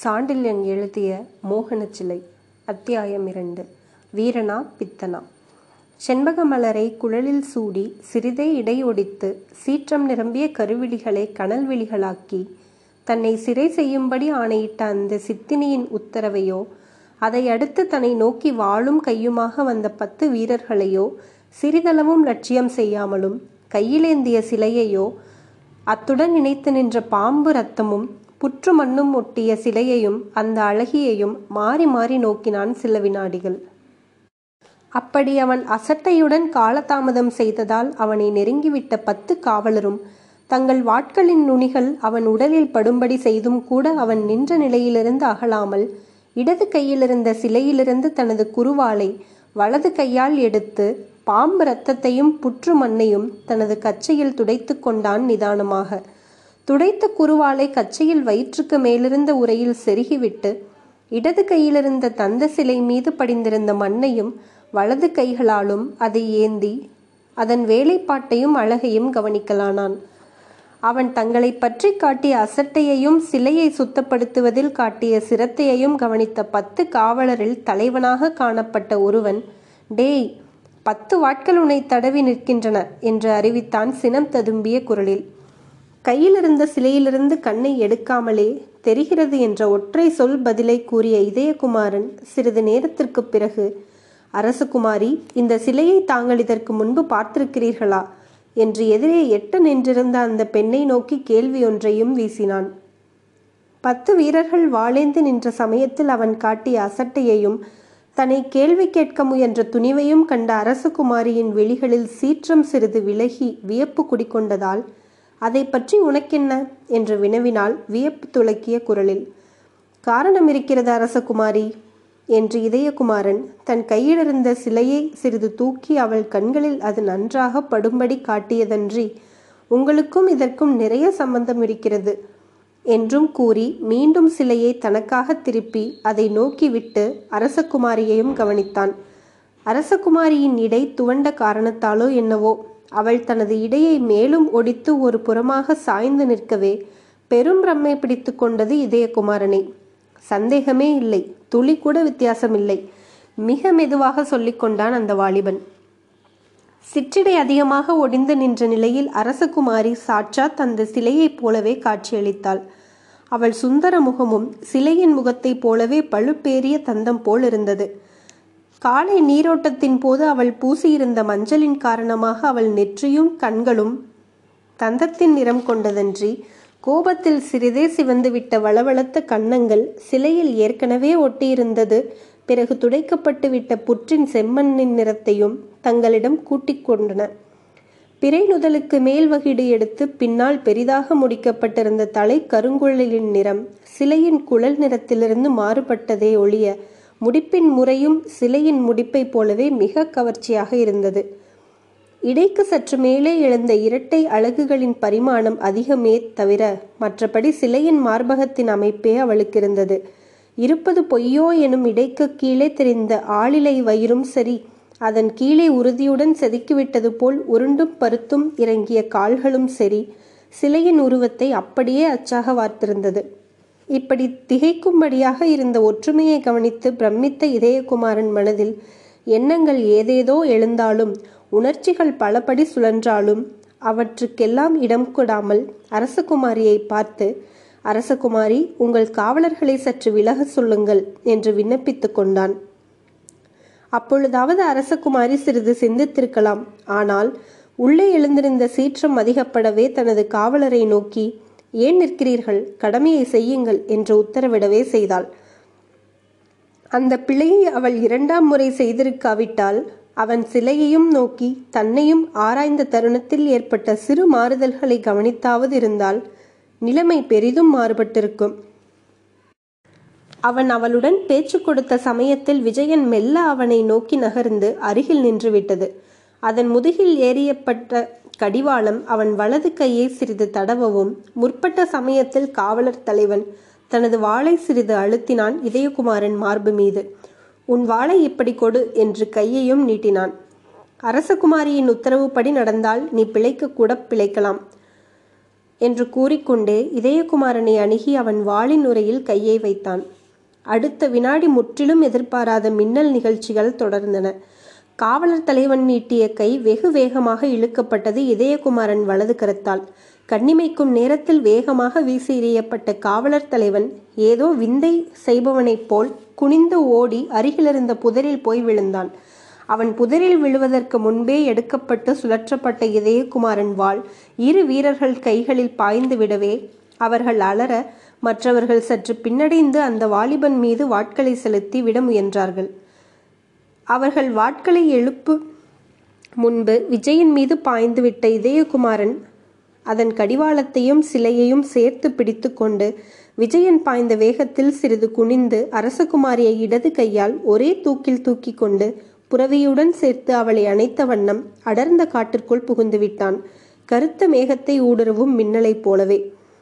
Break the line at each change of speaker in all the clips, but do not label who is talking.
சாண்டில்யன் எழுதிய மோகனச் சிலை அத்தியாயம் இரண்டு வீரனா பித்தனா செண்பக மலரை குழலில் சூடி சிறிதே இடையொடித்து சீற்றம் நிரம்பிய கருவிழிகளை கனல் விழிகளாக்கி தன்னை சிறை செய்யும்படி ஆணையிட்ட அந்த சித்தினியின் உத்தரவையோ அதை அடுத்து தன்னை நோக்கி வாளும் கையுமாக வந்த பத்து வீரர்களையோ சிறிதளவும் லட்சியம் செய்யாமலும் கையிலேந்திய சிலையையோ அத்துடன் இணைத்து நின்ற பாம்பு ரத்தமும் புற்று மண்ணும் ஒட்டிய சிலையையும் அந்த அழகியையும் மாறி மாறி நோக்கினான் சில வினாடிகள் அப்படி அவன் அசட்டையுடன் காலதாமதம் செய்ததால் அவனை நெருங்கிவிட்ட பத்து காவலரும் தங்கள் வாட்களின் நுனிகள் அவன் உடலில் படும்படி செய்தும் கூட அவன் நின்ற நிலையிலிருந்து அகலாமல் இடது கையிலிருந்த சிலையிலிருந்து தனது குருவாளை வலது கையால் எடுத்து பாம்பு இரத்தத்தையும் புற்று மண்ணையும் தனது கச்சையில் துடைத்து கொண்டான் நிதானமாக துடைத்த குருவாலை கச்சையில் வயிற்றுக்கு மேலிருந்த உரையில் செருகிவிட்டு இடது கையிலிருந்த தந்த சிலை மீது படிந்திருந்த மண்ணையும் வலது கைகளாலும் அதை ஏந்தி அதன் வேலைப்பாட்டையும் அழகையும் கவனிக்கலானான் அவன் தங்களை பற்றி காட்டிய அசட்டையையும் சிலையை சுத்தப்படுத்துவதில் காட்டிய சிரத்தையையும் கவனித்த பத்து காவலரில் தலைவனாக காணப்பட்ட ஒருவன் டேய் பத்து வாட்கள் உன்னை தடவி நிற்கின்றன என்று அறிவித்தான் சினம் ததும்பிய குரலில் கையிலிருந்த சிலையிலிருந்து கண்ணை எடுக்காமலே தெரிகிறது என்ற ஒற்றை சொல் பதிலை கூறிய இதயகுமாரன் சிறிது நேரத்திற்கு பிறகு அரசகுமாரி இந்த சிலையை தாங்கள் இதற்கு முன்பு பார்த்திருக்கிறீர்களா என்று எதிரே எட்ட நின்றிருந்த அந்த பெண்ணை நோக்கி கேள்வி ஒன்றையும் வீசினான் பத்து வீரர்கள் வாளேந்து நின்ற சமயத்தில் அவன் காட்டிய அசட்டையையும் தன்னை கேள்வி கேட்க முயன்ற துணிவையும் கண்ட அரசகுமாரியின் விழிகளில் சீற்றம் சிறிது விலகி வியப்பு குடிக்கொண்டதால் அதை பற்றி உனக்கென்ன என்று வினவினாள் வியப்பு துளக்கிய குரலில் காரணம் இருக்கிறது அரசகுமாரி என்று இதயகுமாரன் தன் கையிலிருந்த சிலையை சிறிது தூக்கி அவள் கண்களில் அது நன்றாக படும்படி காட்டியதன்றி உங்களுக்கும் இதற்கும் நிறைய சம்பந்தம் இருக்கிறது என்றும் கூறி மீண்டும் சிலையை தனக்காக திருப்பி அதை நோக்கிவிட்டு அரசகுமாரியையும் கவனித்தான் அரசகுமாரியின் இடை துவண்ட காரணத்தாலோ என்னவோ அவள் தனது இடையை மேலும் ஒடித்து ஒரு புறமாக சாய்ந்து நிற்கவே பெரும் பிரம்மை பிடித்து கொண்டது இதயகுமாரனை சந்தேகமே இல்லை துளி கூட வித்தியாசமில்லை மிக மெதுவாக சொல்லிக்கொண்டான் அந்த வாலிபன் சிற்றிடை அதிகமாக ஒடிந்து நின்ற நிலையில் அரசகுமாரி சாட்சாத் அந்த சிலையைப் போலவே காட்சியளித்தாள் அவள் சுந்தர முகமும் சிலையின் முகத்தைப் போலவே பழுப்பேறிய தந்தம் போல் இருந்தது காலை நீரோட்டத்தின் போது அவள் பூசியிருந்த மஞ்சளின் காரணமாக அவள் நெற்றியும் கண்களும் தந்தத்தின் நிறம் கொண்டதன்றி கோபத்தில் சிறிதே சிவந்துவிட்ட வளவளத்த கன்னங்கள் சிலையில் ஏற்கனவே ஒட்டியிருந்தது பிறகு துடைக்கப்பட்டு விட்ட புற்றின் செம்மண்ணின் நிறத்தையும் தங்களிடம் கூட்டிக் கொண்டன பிறை நுதலுக்கு மேல் வகிடு எடுத்து பின்னால் பெரிதாக முடிக்கப்பட்டிருந்த தலை கருங்குழலின் நிறம் சிலையின் குழல் நிறத்திலிருந்து மாறுபட்டதே ஒழிய முடிப்பின் முறையும் சிலையின் முடிப்பைப் போலவே மிக கவர்ச்சியாக இருந்தது இடைக்கு சற்று மேலே எழுந்த இரட்டை அழகுகளின் பரிமாணம் அதிகமே தவிர மற்றபடி சிலையின் மார்பகத்தின் அமைப்பே அவளுக்கு இருந்தது இருப்பது பொய்யோ எனும் இடைக்கு கீழே தெரிந்த ஆளிலை வயிறும் சரி அதன் கீழே உறுதியுடன் செதுக்கிவிட்டது போல் உருண்டும் பருத்தும் இறங்கிய கால்களும் சரி சிலையின் உருவத்தை அப்படியே அச்சாக வார்த்திருந்தது இப்படி திகைக்கும்படியாக இருந்த ஒற்றுமையை கவனித்து பிரமித்த இதயகுமாரன் மனதில் எண்ணங்கள் ஏதேதோ எழுந்தாலும் உணர்ச்சிகள் பலபடி சுழன்றாலும் அவற்றுக்கெல்லாம் இடம் கொடாமல் அரசகுமாரியை பார்த்து அரசகுமாரி உங்கள் காவலர்களை சற்று விலக சொல்லுங்கள் என்று விண்ணப்பித்து கொண்டான் அப்பொழுதாவது அரசகுமாரி சிறிது சிந்தித்திருக்கலாம் ஆனால் உள்ளே எழுந்திருந்த சீற்றம் அதிகப்படவே தனது காவலரை நோக்கி ஏன் நிற்கிறீர்கள் கடமையை செய்யுங்கள் என்று உத்தரவிடவே செய்தாள் அந்த பிழையை அவள் இரண்டாம் முறை செய்திருக்காவிட்டால் அவன் சிலையையும் நோக்கி தன்னையும் ஆராய்ந்த தருணத்தில் ஏற்பட்ட சிறு மாறுதல்களை கவனித்தாவது இருந்தால் நிலைமை பெரிதும் மாறுபட்டிருக்கும் அவன் அவளுடன் பேச்சு கொடுத்த சமயத்தில் விஜயன் மெல்ல அவனை நோக்கி நகர்ந்து அருகில் நின்றுவிட்டது அதன் முதுகில் ஏறியப்பட்ட கடிவாளம் அவன் வலது கையை சிறிது தடவவும் முற்பட்ட சமயத்தில் காவலர் தலைவன் தனது வாளை சிறிது அழுத்தினான் இதயகுமாரன் மார்பு மீது உன் வாளை இப்படி கொடு என்று கையையும் நீட்டினான் அரசகுமாரியின் உத்தரவுப்படி நடந்தால் நீ பிழைக்க கூட பிழைக்கலாம் என்று கூறிக்கொண்டே இதயகுமாரனை அணுகி அவன் வாளின் உரையில் கையை வைத்தான் அடுத்த வினாடி முற்றிலும் எதிர்பாராத மின்னல் நிகழ்ச்சிகள் தொடர்ந்தன காவலர் தலைவன் நீட்டிய கை வெகு வேகமாக இழுக்கப்பட்டது இதயகுமாரன் வலது கரத்தால் கண்ணிமைக்கும் நேரத்தில் வேகமாக வீசி எறியப்பட்ட காவலர் தலைவன் ஏதோ விந்தை செய்பவனைப் போல் குனிந்து ஓடி அருகிலிருந்த புதரில் போய் விழுந்தான் அவன் புதரில் விழுவதற்கு முன்பே எடுக்கப்பட்டு சுழற்றப்பட்ட இதயகுமாரன் வாள் இரு வீரர்கள் கைகளில் பாய்ந்து விடவே அவர்கள் அலற மற்றவர்கள் சற்று பின்னடைந்து அந்த வாலிபன் மீது வாட்களை செலுத்தி விட முயன்றார்கள் அவர்கள் வாட்களை எழுப்பு முன்பு விஜயன் மீது பாய்ந்துவிட்ட இதயகுமாரன் அதன் கடிவாளத்தையும் சிலையையும் சேர்த்து பிடித்துக்கொண்டு விஜயன் பாய்ந்த வேகத்தில் சிறிது குனிந்து அரசகுமாரியை இடது கையால் ஒரே தூக்கில் தூக்கி கொண்டு புறவியுடன் சேர்த்து அவளை அணைத்த வண்ணம் அடர்ந்த காட்டிற்குள் புகுந்து விட்டான் கருத்த மேகத்தை ஊடுருவும் மின்னலைப் போலவே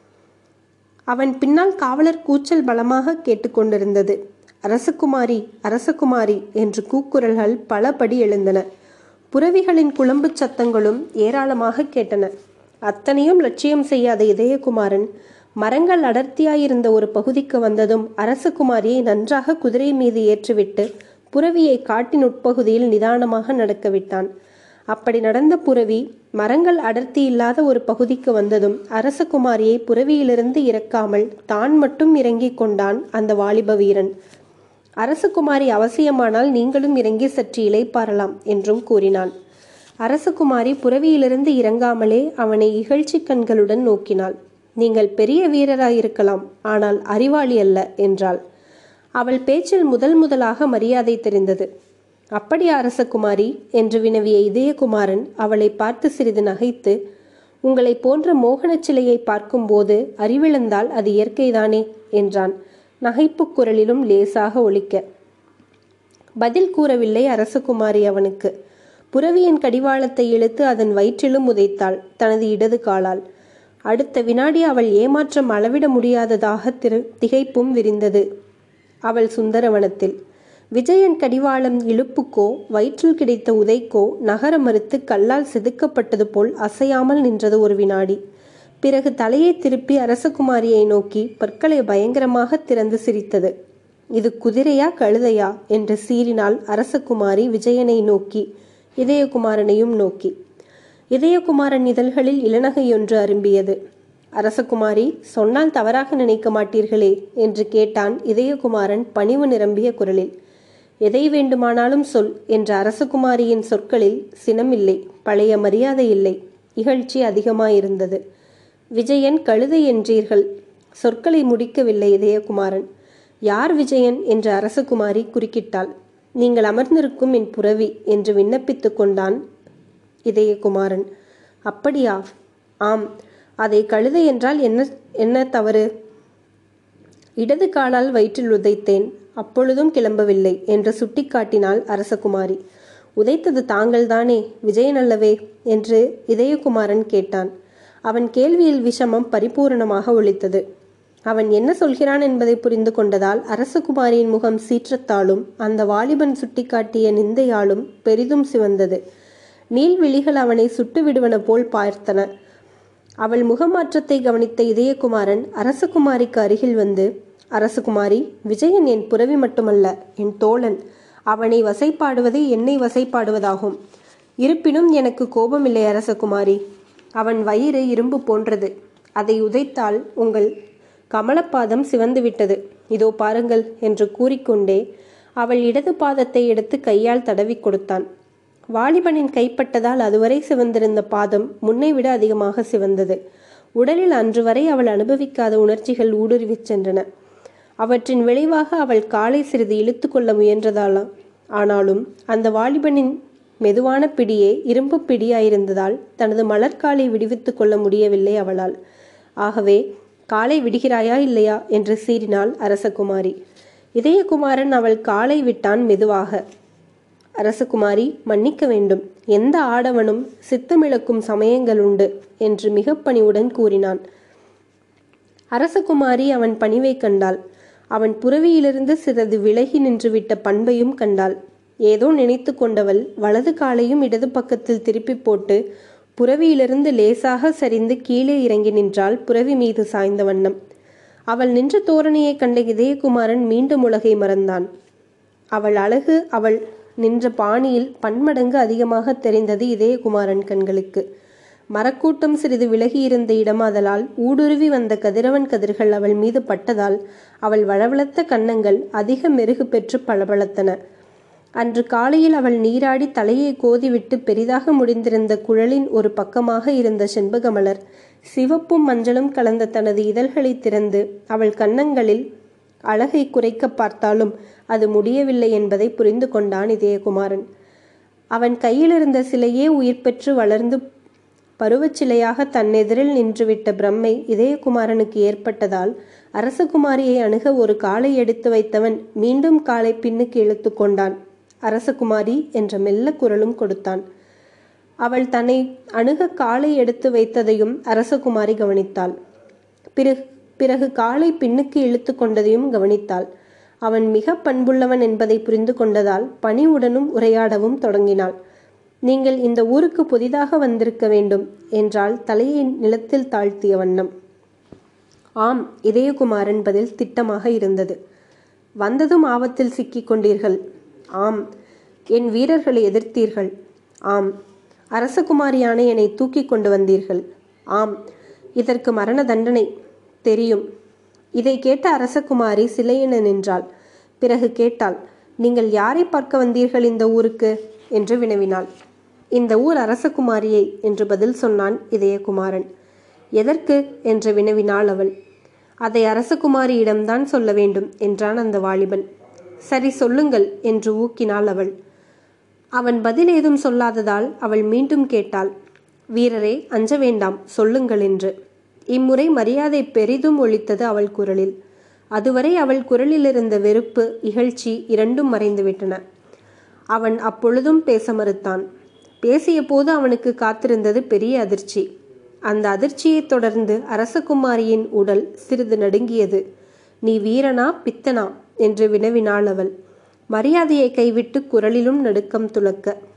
அவன் பின்னால் காவலர் கூச்சல் பலமாக கேட்டுக்கொண்டிருந்தது அரசகுமாரி அரசகுமாரி என்று கூக்குரல்கள் பலபடி எழுந்தன புறவிகளின் குழம்பு சத்தங்களும் ஏராளமாக கேட்டன அத்தனையும் லட்சியம் செய்யாத இதயகுமாரன் மரங்கள் அடர்த்தியாயிருந்த ஒரு பகுதிக்கு வந்ததும் அரசகுமாரியை நன்றாக குதிரை மீது ஏற்றிவிட்டு புறவியை காட்டின் உட்பகுதியில் நிதானமாக நடக்க விட்டான் அப்படி நடந்த புறவி மரங்கள் அடர்த்தி இல்லாத ஒரு பகுதிக்கு வந்ததும் அரசகுமாரியை புறவியிலிருந்து இறக்காமல் தான் மட்டும் இறங்கிக் கொண்டான் அந்த வாலிப வீரன் அரசகுமாரி அவசியமானால் நீங்களும் இறங்கி சற்று இளைப்பாறலாம் என்றும் கூறினான் அரசகுமாரி புறவியிலிருந்து இறங்காமலே அவனை இகழ்ச்சி கண்களுடன் நோக்கினாள் நீங்கள் பெரிய வீரராயிருக்கலாம் ஆனால் அறிவாளி அல்ல என்றாள் அவள் பேச்சில் முதல் முதலாக மரியாதை தெரிந்தது அப்படியா அரசகுமாரி என்று வினவிய இதயகுமாரன் அவளை பார்த்து சிறிது நகைத்து உங்களை போன்ற மோகனச் சிலையை பார்க்கும்போது அறிவிழந்தால் அது இயற்கைதானே என்றான் நகைப்புக் குரலிலும் லேசாக ஒலிக்க பதில் கூறவில்லை அரசகுமாரி அவனுக்கு புறவியின் கடிவாளத்தை இழுத்து அதன் வயிற்றிலும் உதைத்தாள் தனது இடது காலால் அடுத்த வினாடி அவள் ஏமாற்றம் அளவிட முடியாததாக திரு திகைப்பும் விரிந்தது அவள் சுந்தரவனத்தில் விஜயன் கடிவாளம் இழுப்புக்கோ வயிற்றில் கிடைத்த உதைக்கோ நகர மறுத்து கல்லால் செதுக்கப்பட்டது போல் அசையாமல் நின்றது ஒரு வினாடி பிறகு தலையை திருப்பி அரசகுமாரியை நோக்கி பற்களை பயங்கரமாக திறந்து சிரித்தது இது குதிரையா கழுதையா என்று சீறினாள் அரசகுமாரி விஜயனை நோக்கி இதயகுமாரனையும் நோக்கி இதயகுமாரன் இதழ்களில் இளநகையொன்று அரும்பியது அரசகுமாரி சொன்னால் தவறாக நினைக்க மாட்டீர்களே என்று கேட்டான் இதயகுமாரன் பணிவு நிரம்பிய குரலில் எதை வேண்டுமானாலும் சொல் என்ற அரசகுமாரியின் சொற்களில் சினமில்லை பழைய மரியாதை இல்லை இகழ்ச்சி அதிகமாயிருந்தது விஜயன் கழுதை என்றீர்கள் சொற்களை முடிக்கவில்லை இதயகுமாரன் யார் விஜயன் என்று அரசகுமாரி குறுக்கிட்டாள் நீங்கள் அமர்ந்திருக்கும் என் புறவி என்று விண்ணப்பித்துக் கொண்டான் இதயகுமாரன் அப்படியா ஆம் அதை கழுதை என்றால் என்ன என்ன தவறு இடது காலால் வயிற்றில் உதைத்தேன் அப்பொழுதும் கிளம்பவில்லை என்று சுட்டிக்காட்டினாள் அரசகுமாரி உதைத்தது தாங்கள்தானே விஜயன் அல்லவே என்று இதயகுமாரன் கேட்டான் அவன் கேள்வியில் விஷமம் பரிபூரணமாக ஒழித்தது அவன் என்ன சொல்கிறான் என்பதை புரிந்து கொண்டதால் அரசகுமாரியின் முகம் சீற்றத்தாலும் அந்த வாலிபன் சுட்டிக்காட்டிய நிந்தையாலும் பெரிதும் சிவந்தது நீள்விழிகள் அவனை சுட்டு விடுவன போல் பார்த்தன அவள் முகமாற்றத்தை கவனித்த இதயகுமாரன் அரசகுமாரிக்கு அருகில் வந்து அரசகுமாரி விஜயன் என் புறவி மட்டுமல்ல என் தோழன் அவனை வசைப்பாடுவதே என்னை வசைப்பாடுவதாகும் இருப்பினும் எனக்கு கோபமில்லை அரசகுமாரி அவன் வயிறு இரும்பு போன்றது அதை உதைத்தால் உங்கள் கமலப்பாதம் சிவந்துவிட்டது இதோ பாருங்கள் என்று கூறிக்கொண்டே அவள் இடது பாதத்தை எடுத்து கையால் தடவி கொடுத்தான் வாலிபனின் கைப்பட்டதால் அதுவரை சிவந்திருந்த பாதம் முன்னை விட அதிகமாக சிவந்தது உடலில் அன்று வரை அவள் அனுபவிக்காத உணர்ச்சிகள் ஊடுருவிச் சென்றன அவற்றின் விளைவாக அவள் காலை சிறிது இழுத்து கொள்ள முயன்றதாலாம் ஆனாலும் அந்த வாலிபனின் மெதுவான பிடியே இரும்பு பிடியாயிருந்ததால் தனது மலர்காலை விடுவித்துக் கொள்ள முடியவில்லை அவளால் ஆகவே காலை விடுகிறாயா இல்லையா என்று சீறினாள் அரசகுமாரி இதயகுமாரன் அவள் காலை விட்டான் மெதுவாக அரசகுமாரி மன்னிக்க வேண்டும் எந்த ஆடவனும் சித்தமிழக்கும் சமயங்கள் உண்டு என்று மிக பணிவுடன் கூறினான் அரசகுமாரி அவன் பணிவை கண்டாள் அவன் புறவியிலிருந்து சிறிது விலகி நின்றுவிட்ட பண்பையும் கண்டாள் ஏதோ நினைத்து கொண்டவள் வலது காலையும் இடது பக்கத்தில் திருப்பி போட்டு புறவியிலிருந்து லேசாக சரிந்து கீழே இறங்கி நின்றாள் புறவி மீது சாய்ந்த வண்ணம் அவள் நின்ற தோரணையைக் கண்ட இதயகுமாரன் மீண்டும் உலகை மறந்தான் அவள் அழகு அவள் நின்ற பாணியில் பன்மடங்கு அதிகமாக தெரிந்தது இதயகுமாரன் கண்களுக்கு மரக்கூட்டம் சிறிது விலகியிருந்த இடமாதலால் ஊடுருவி வந்த கதிரவன் கதிர்கள் அவள் மீது பட்டதால் அவள் வளவளத்த கன்னங்கள் அதிக மெருகு பெற்று பளபளத்தன அன்று காலையில் அவள் நீராடி தலையை கோதிவிட்டு பெரிதாக முடிந்திருந்த குழலின் ஒரு பக்கமாக இருந்த செண்பகமலர் சிவப்பும் மஞ்சளும் கலந்த தனது இதழ்களை திறந்து அவள் கன்னங்களில் அழகை குறைக்க பார்த்தாலும் அது முடியவில்லை என்பதை புரிந்து கொண்டான் இதயகுமாரன் அவன் கையிலிருந்த சிலையே உயிர் பெற்று வளர்ந்து பருவச்சிலையாக தன்னெதிரில் நின்றுவிட்ட பிரம்மை இதயகுமாரனுக்கு ஏற்பட்டதால் அரசகுமாரியை அணுக ஒரு காலை எடுத்து வைத்தவன் மீண்டும் காலை பின்னுக்கு இழுத்து கொண்டான் அரசகுமாரி என்ற மெல்ல குரலும் கொடுத்தான் அவள் தன்னை அணுக காலை எடுத்து வைத்ததையும் அரசகுமாரி கவனித்தாள் பிறகு பிறகு காலை பின்னுக்கு இழுத்து கொண்டதையும் கவனித்தாள் அவன் மிக பண்புள்ளவன் என்பதை புரிந்து கொண்டதால் பணிவுடனும் உரையாடவும் தொடங்கினாள் நீங்கள் இந்த ஊருக்கு புதிதாக வந்திருக்க வேண்டும் என்றால் தலையை நிலத்தில் தாழ்த்திய வண்ணம் ஆம் இதயகுமாரன் பதில் திட்டமாக இருந்தது வந்ததும் ஆபத்தில் சிக்கிக் கொண்டீர்கள் ஆம் என் வீரர்களை எதிர்த்தீர்கள் ஆம் அரசகுமாரியான என்னை தூக்கி கொண்டு வந்தீர்கள் ஆம் இதற்கு மரண தண்டனை தெரியும் இதை கேட்ட அரசகுமாரி சிலையென நின்றாள் பிறகு கேட்டாள் நீங்கள் யாரை பார்க்க வந்தீர்கள் இந்த ஊருக்கு என்று வினவினாள் இந்த ஊர் அரசகுமாரியை என்று பதில் சொன்னான் இதயகுமாரன் எதற்கு என்று வினவினாள் அவள் அதை அரசகுமாரியிடம்தான் சொல்ல வேண்டும் என்றான் அந்த வாலிபன் சரி சொல்லுங்கள் என்று ஊக்கினாள் அவள் அவன் பதில் ஏதும் சொல்லாததால் அவள் மீண்டும் கேட்டாள் வீரரே அஞ்ச வேண்டாம் சொல்லுங்கள் என்று இம்முறை மரியாதை பெரிதும் ஒழித்தது அவள் குரலில் அதுவரை அவள் குரலில் இருந்த வெறுப்பு இகழ்ச்சி இரண்டும் மறைந்துவிட்டன அவன் அப்பொழுதும் பேச மறுத்தான் பேசிய போது அவனுக்கு காத்திருந்தது பெரிய அதிர்ச்சி அந்த அதிர்ச்சியைத் தொடர்ந்து அரசகுமாரியின் உடல் சிறிது நடுங்கியது நீ வீரனா பித்தனா என்று வினவினாள் அவள் மரியாதையை கைவிட்டு குரலிலும் நடுக்கம் துளக்க